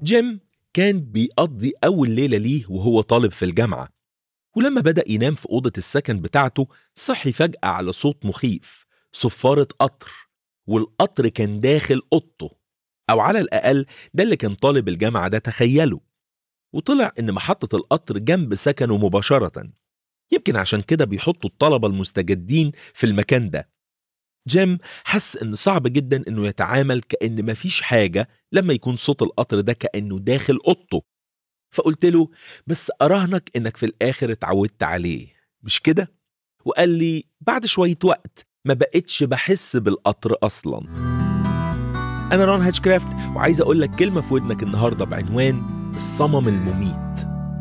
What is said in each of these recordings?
جيم كان بيقضي أول ليلة ليه وهو طالب في الجامعة ولما بدأ ينام في أوضة السكن بتاعته صحي فجأة على صوت مخيف صفارة قطر والقطر كان داخل أوضته أو على الأقل ده اللي كان طالب الجامعة ده تخيله وطلع إن محطة القطر جنب سكنه مباشرة يمكن عشان كده بيحطوا الطلبة المستجدين في المكان ده جيم حس إن صعب جدا إنه يتعامل كأن مفيش حاجة لما يكون صوت القطر ده كأنه داخل أوضته فقلت له بس أراهنك إنك في الآخر اتعودت عليه مش كده؟ وقال لي بعد شوية وقت ما بقتش بحس بالقطر أصلا أنا رون هاتشكرافت وعايز أقول لك كلمة في ودنك النهاردة بعنوان الصمم المميت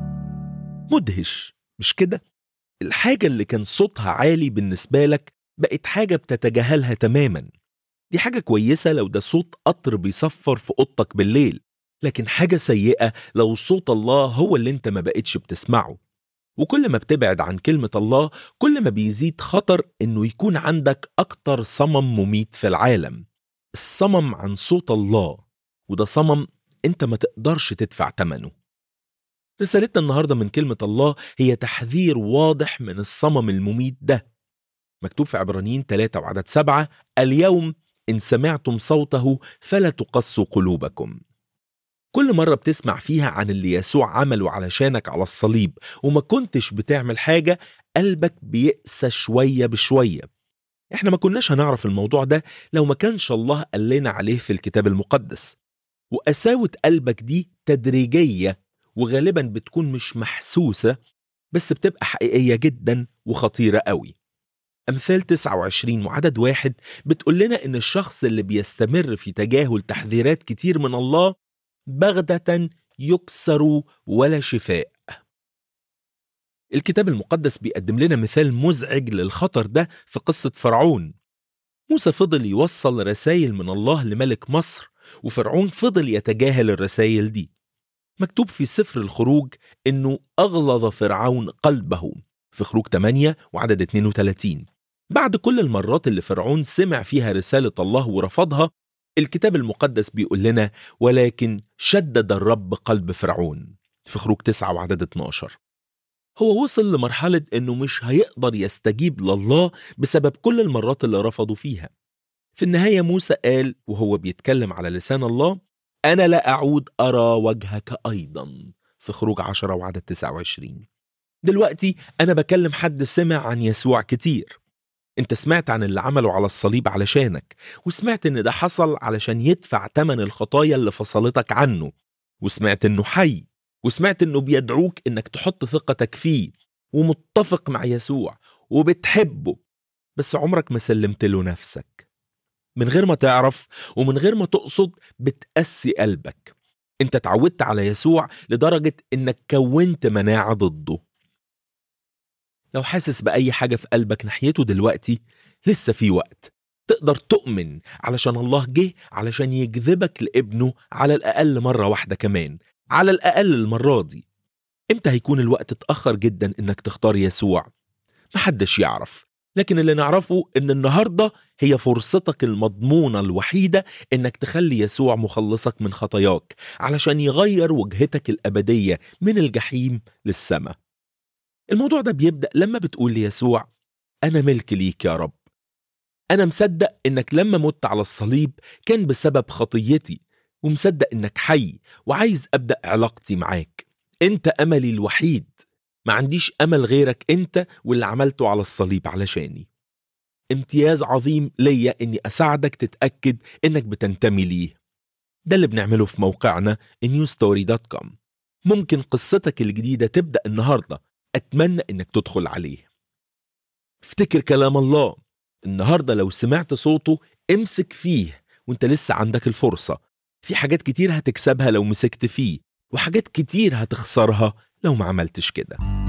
مدهش مش كده؟ الحاجة اللي كان صوتها عالي بالنسبة لك بقت حاجة بتتجاهلها تماما دي حاجة كويسة لو ده صوت قطر بيصفر في أوضتك بالليل لكن حاجة سيئة لو صوت الله هو اللي انت ما بقتش بتسمعه وكل ما بتبعد عن كلمة الله كل ما بيزيد خطر انه يكون عندك اكتر صمم مميت في العالم الصمم عن صوت الله وده صمم انت ما تقدرش تدفع ثمنه رسالتنا النهاردة من كلمة الله هي تحذير واضح من الصمم المميت ده مكتوب في عبرانيين 3 وعدد 7 اليوم إن سمعتم صوته فلا تقسوا قلوبكم كل مرة بتسمع فيها عن اللي يسوع عمله علشانك على الصليب وما كنتش بتعمل حاجة قلبك بيقسى شوية بشوية احنا ما كناش هنعرف الموضوع ده لو ما كانش الله قال لنا عليه في الكتاب المقدس وقساوة قلبك دي تدريجية وغالبا بتكون مش محسوسة بس بتبقى حقيقية جدا وخطيرة قوي أمثال 29 وعدد واحد بتقول لنا إن الشخص اللي بيستمر في تجاهل تحذيرات كتير من الله بغتة يكسر ولا شفاء الكتاب المقدس بيقدم لنا مثال مزعج للخطر ده في قصة فرعون موسى فضل يوصل رسائل من الله لملك مصر وفرعون فضل يتجاهل الرسائل دي مكتوب في سفر الخروج انه اغلظ فرعون قلبه في خروج 8 وعدد 32 بعد كل المرات اللي فرعون سمع فيها رسالة الله ورفضها الكتاب المقدس بيقول لنا ولكن شدد الرب قلب فرعون في خروج 9 وعدد 12 هو وصل لمرحلة انه مش هيقدر يستجيب لله بسبب كل المرات اللي رفضوا فيها في النهاية موسى قال وهو بيتكلم على لسان الله أنا لا أعود أرى وجهك أيضا في خروج 10 وعدد 29 دلوقتي أنا بكلم حد سمع عن يسوع كتير انت سمعت عن اللي عمله على الصليب علشانك وسمعت ان ده حصل علشان يدفع تمن الخطايا اللي فصلتك عنه وسمعت انه حي وسمعت انه بيدعوك انك تحط ثقتك فيه ومتفق مع يسوع وبتحبه بس عمرك ما سلمت له نفسك من غير ما تعرف ومن غير ما تقصد بتقسي قلبك انت اتعودت على يسوع لدرجة انك كونت مناعة ضده لو حاسس بأي حاجة في قلبك ناحيته دلوقتي لسه في وقت تقدر تؤمن علشان الله جه علشان يجذبك لابنه على الأقل مرة واحدة كمان على الأقل المرة دي امتى هيكون الوقت اتأخر جدا انك تختار يسوع محدش يعرف لكن اللي نعرفه ان النهاردة هي فرصتك المضمونة الوحيدة انك تخلي يسوع مخلصك من خطاياك علشان يغير وجهتك الأبدية من الجحيم للسماء الموضوع ده بيبدأ لما بتقول ليسوع أنا ملك ليك يا رب أنا مصدق إنك لما مت على الصليب كان بسبب خطيتي ومصدق إنك حي وعايز أبدأ علاقتي معاك أنت أملي الوحيد ما عنديش أمل غيرك أنت واللي عملته على الصليب علشاني امتياز عظيم ليا إني أساعدك تتأكد إنك بتنتمي ليه ده اللي بنعمله في موقعنا newstory.com ممكن قصتك الجديدة تبدأ النهاردة أتمنى إنك تدخل عليه افتكر كلام الله النهاردة لو سمعت صوته امسك فيه وانت لسه عندك الفرصة في حاجات كتير هتكسبها لو مسكت فيه وحاجات كتير هتخسرها لو ما عملتش كده